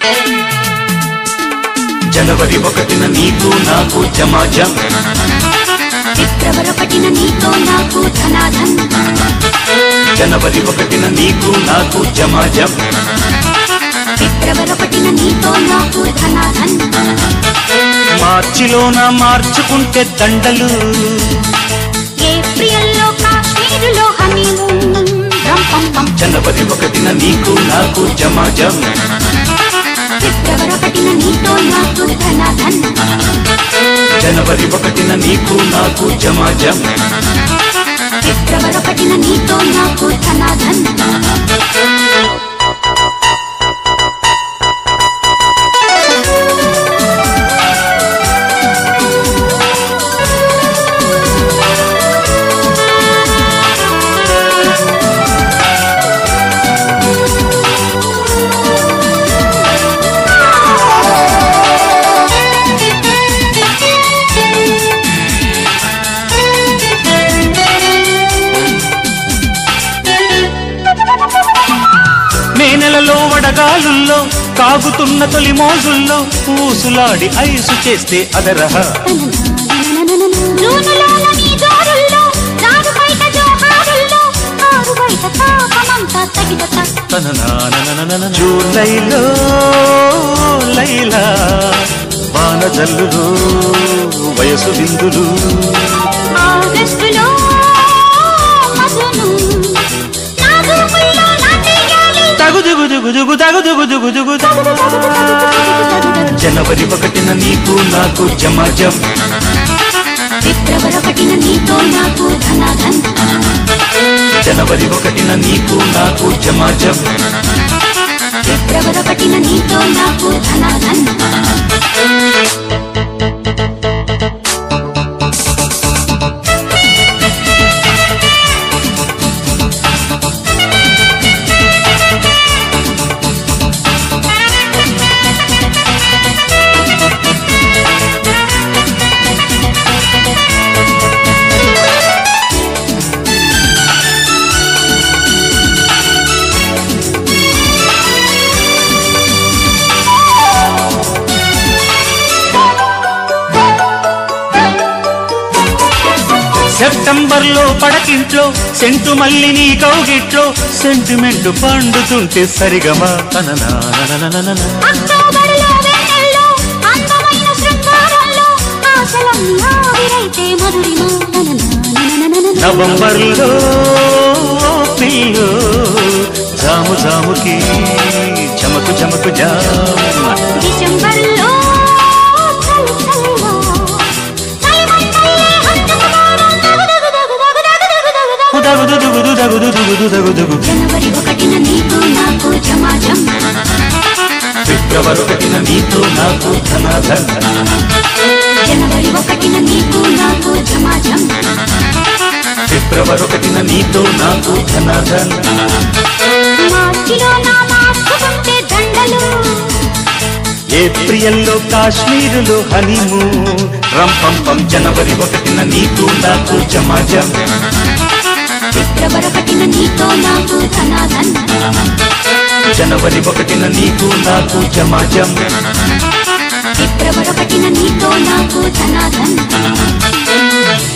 జనవరి ఒకటిన నీకు నాకు జమాజం ఫిబ్రవరి ఒకటిన నీతో నాకు ధనాధన్ జనవరి ఒకటిన నీకు నాకు జమాజం ఫిబ్రవరి ఒకటిన నీతో నాకు ధనాధన్ మార్చిలోన మార్చుకుంటే దండలు ఏప్రిల్లో కాశ్మీరులో హనీమూన్ రం పం పం జనవరి ఒకటిన నీకు నాకు జమాజం ఫిబ్రవరి ఒకటిన నీతో నాకు ధనాధన్ జనవరి ఒకటిన నీకు నాకు జమాజం ఫిబ్రవరి ఒకటిన నీతో నాకు ధనాధన్ మే నెలలో వడగాలుల్లో కాగుతున్న తొలి మోజుల్లో ఊసులాడి ఐసు చేస్తే అదరహ జూనులోన నీ జోరుల్లో నాగు బయట జోహారుల్లో ఆరు బయట తాపమంతా తగిలత తననాననననన జూలైలో లైలా వాన జల్లులు వయసు విందులు ఆగస్టులో మధును నాగుముల్లో నాట్యాలు తగు దుగు దుగు దుగు తగు దుగు దుగు దుగు జనవరి ఒకటిన నీకు నాకు జమాజం ఫిబ్రవరి ఒకటిన నీతో నాకు ధనాధన్ జనవరి ఒకటిన నీకు నాకు జమాజం ఫిబ్రవరి ఒకటిన నీతో నాకు ధనాధన్ సెప్టెంబర్ లో పడకింట్లో సెంటు మల్లి నీ కౌగిట్లో సెంటిమెంట్ పండుతుంటే సరిగమా తననాననననన అక్టోబరులో వెన్నెల్లో అందమైన శృంగారంలో ఆశలన్నీ ఆవిరైతే మధురిమ నననననననన. నవంబర్లో పిల్లు జాము జాముకి చమకు చమకు జామ డిసెంబర్లో చలి చలిలో చలిమంటలే హత్తుకుపోవడం దగు దగు దగు దగు దగు దగు దగు దగు. దగుదు దుగుదు దగుదు దుగుదు దగు దుగు జనవరి ఒకటిన నీకు నాకు జమాజం ఫిబ్రవరి ఒకటిన నీతో నాకు ధనాధన జనవరి ఒకటిన నీకు నాకు జమాజం ఫిబ్రవరి ఒకటిన నీతో నాకు ధనాధన మార్చిలో నా మార్చుకుంటే దండలు ఏప్రిల్లో కాశ్మీరులో హనీమూ రంపంపం జనవరి ఒకటిన నీకు నాకు జమాజం ఫిబ్రవరి ఒకటిన నీతో నాకు ధనాధన్ జనవరి ఒకటిన నీకు నాకు జమాజం ఫిబ్రవరి ఒకటిన నీతో నాకు ధనాధన్